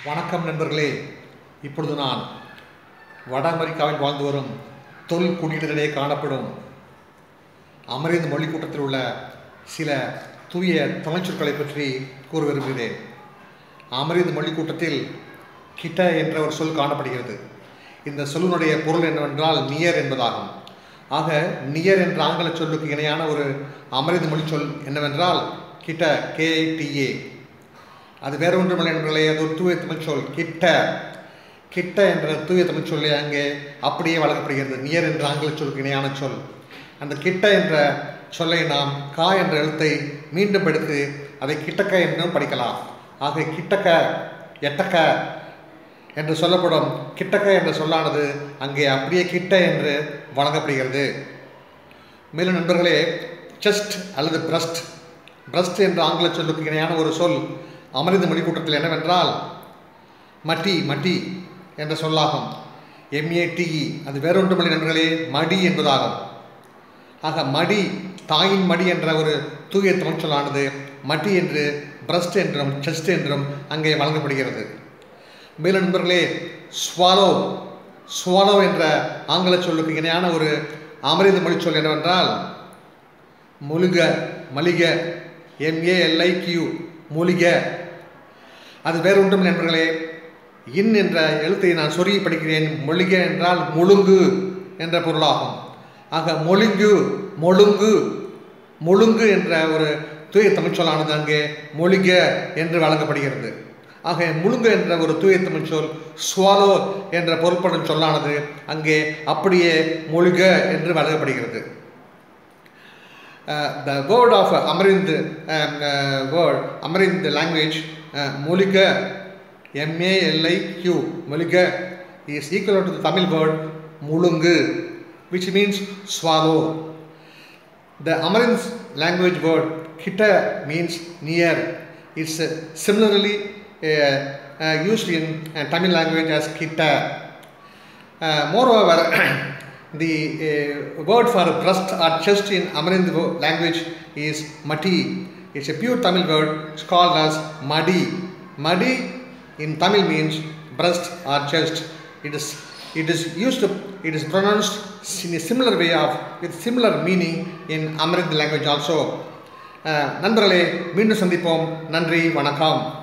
வணக்கம் நண்பர்களே இப்பொழுது நான் வட அமெரிக்காவில் வாழ்ந்து வரும் தொல் குடியினரிடையே காணப்படும் அமரிந்த மொழி கூட்டத்தில் உள்ள சில தூய தமிழ் சொற்களை பற்றி கூற விரும்புகிறேன் அமரிந்த மொழி கூட்டத்தில் கிட்ட என்ற ஒரு சொல் காணப்படுகிறது இந்த சொல்லினுடைய பொருள் என்னவென்றால் நியர் என்பதாகும் ஆக நியர் என்ற ஆங்கில சொல்லுக்கு இணையான ஒரு அமரிந்த மொழி சொல் என்னவென்றால் கிட்ட கேஐடிஏ அது வேற ஒன்றுமில்லை நண்பர்களே அது ஒரு தூய தமிழ் சொல் கிட்ட கிட்ட என்ற தூய தமிழ் சொல்லி அங்கே அப்படியே வழங்கப்படுகிறது நியர் என்ற ஆங்கில சொல்லுக்கு இணையான சொல் அந்த கிட்ட என்ற சொல்லை நாம் கா என்ற எழுத்தை மீண்டும் எடுத்து அதை கிட்டக்க என்றும் படிக்கலாம் ஆக கிட்டக்க எட்டக்க என்று சொல்லப்படும் கிட்டக்க என்ற சொல்லானது அங்கே அப்படியே கிட்ட என்று வழங்கப்படுகிறது மேலும் நண்பர்களே செஸ்ட் அல்லது பிரஸ்ட் பிரஸ்ட் என்ற ஆங்கில சொல்லுக்கு இணையான ஒரு சொல் அமர்ந்த மொழிக்கூட்டத்தில் என்னவென்றால் மட்டி மட்டி என்ற சொல்லாகும் எம்ஏடிஇ அது வேறொன்றுமில்லை நண்பர்களே மடி என்பதாகும் ஆக மடி தாயின் மடி என்ற ஒரு தூய தமிழ் சொல்லானது மட்டி என்று பிரஸ்ட் என்றும் செஸ்ட் என்றும் அங்கே வழங்கப்படுகிறது மேலும் நண்பர்களே ஸ்வாலோ ஸ்வாலோ என்ற ஆங்கில சொல்லுக்கு இணையான ஒரு அமரிந்த மொழி சொல் என்னவென்றால் முழுக மலிக எம்ஏஎல்ஐ கியூ மூலிக அது வேற ஒன்றும் நண்பர்களே இன் என்ற எழுத்தை நான் சொருகி படிக்கிறேன் மொழிக என்றால் முழுங்கு என்ற பொருளாகும் ஆக மொழுங்கு மொழுங்கு முழுங்கு என்ற ஒரு தூய தமிழ் சொல்லானது அங்கே மொழிக என்று வழங்கப்படுகிறது ஆக முழுங்கு என்ற ஒரு தூய தமிழ் சொல் ஸ்வாலோ என்ற பொருள்படும் சொல்லானது அங்கே அப்படியே மொழிக என்று வழங்கப்படுகிறது uh, the word of uh, Amarind um, uh, word Amarind language uh, Mulika M A L I Q Mulika is equal to the Tamil word Mulungu which means swallow. The Amarind language word Kita means near. It's uh, similarly uh, uh, used in uh, Tamil language as Kita. Uh, moreover, the uh, word for breast or chest in Amarind language is mati. It's a pure Tamil word. It's called as madi. Madi in Tamil means breast or chest. It is it is used to, it is pronounced in a similar way of with similar meaning in Amarind language also. Uh, நண்பர்களே மீண்டும் சந்திப்போம் நன்றி வணக்கம்